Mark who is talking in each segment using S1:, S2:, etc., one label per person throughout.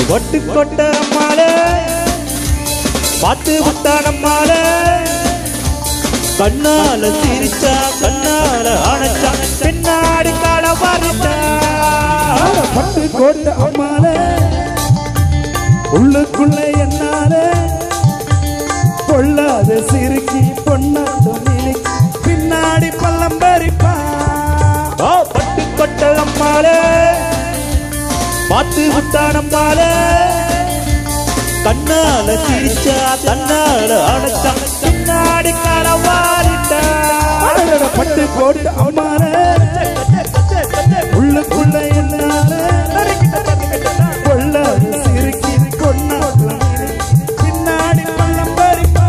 S1: கொட்டு கொட்ட அம்மாளே பார்த்து விட்டா நம்மாளே கண்ணால சிரிச்சா கண்ணால அணைச்சா பின்னாடி கால வரட்டா
S2: பட்டு கோட்டை அம்மாளே உள்ளுக்குள்ள என்னாலே பொல்லாத சிறுக்கி பொன்னாட்டம் நினைக்கி பின்னாடி பள்ளம் பறிப்பா
S1: ஓ பட்டு கொட்ட அம்மாளே பார்த்து விட்டா நம்மாளே கண்ணால சிரிச்சா கண்ணால அணைச்சா பின்னாடி கால வாரிட்டா
S2: அடடட, பட்டு கோட்டை அம்மாளே உள்ளுக்குள்ள என்னாலே பொல்லாத சிறுக்கி பொன்னாட்டம் நினைக்கி பின்னாடி பள்ளம் பறிப்பா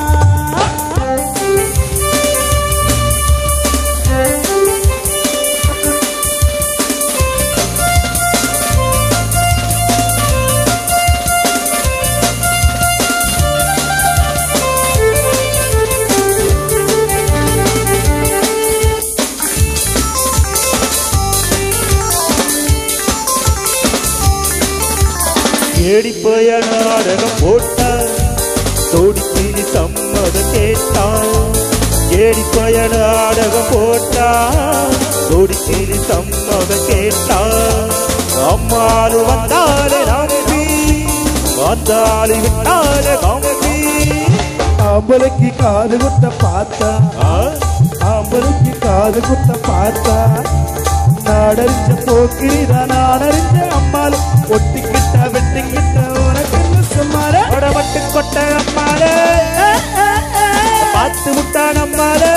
S1: ஏடி போய நாடகம் போட்டா தோடிக்கிளி சம்மதம் கேட்டா ஏடி போய நாடகம் போட்டா தோடிக்கிளி சம்மதம் கேட்டா அம்மாளு வந்தாலே நம்பி வந்தாலு விட்டாலே நம்பி
S2: ஆம்பளைக்கு காது குத்த பார்த்தா
S1: ஆ,
S2: ஆம்பளைக்கு காது குத்த பார்த்தா நாடறிஞ்ச போக்கிரிதா நாடறிஞ்ச அம்மாள் ஒட்டிக்கிட்ட வெட்டிக்கிட்ட உனக்கு என்ன சும்மாரே
S1: கொடமட்டு கொட்ட அம்மாளே பார்த்து விட்டா நம்மாலே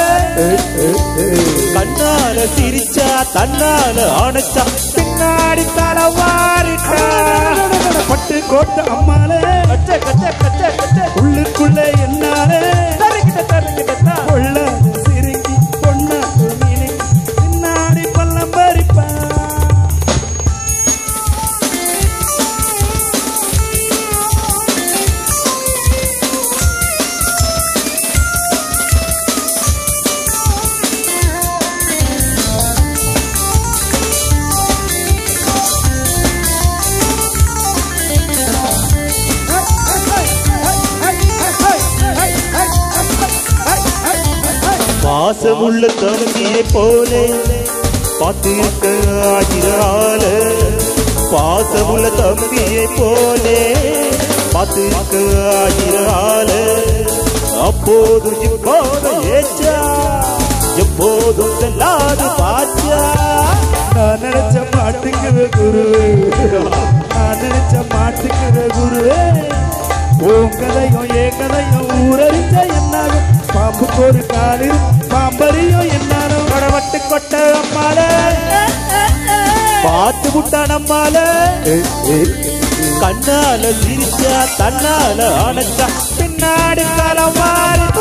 S1: கண்ணால சிரிச்சா தன்னால அணைச்சா பின்னாடி தலை வாரிட்டா
S2: பட்டு கோட்டை அம்மாளே உள்ளுக்குள்ள என்னாலே கொள்ளாத சிறுக்கி பொண்ணாட்டு நினைக்கி பின்னாடி பள்ளம் பறிப்பா
S1: பாசமுள்ள தம்பியை போலே பார்த்திருக்க ஆகிறாள பாசமுள்ள தம்பியை போலே பார்த்திருக்க ஆகிறாள அப்போது இப்போது ஏச்சா எப்போதும் செல்லாது பாச்சா
S2: நான் நினைச்ச மாட்டுக்குவே குருவே நான் நினைச்ச மாட்டுக்குவே குருவே உன் கதையும் என் கதையும் ஊரறிஞ்ச என்னாகும் பாம்புக்கு ஒரு காலில் பாம்பறியும் என்னாலும்
S1: கொடவட்டு கொட்ட அம்மால பார்த்து விட்டா நம்மால கண்ணால சிரிச்சா தன்னால அணைச்சா பின்னாடி காலம் மாறி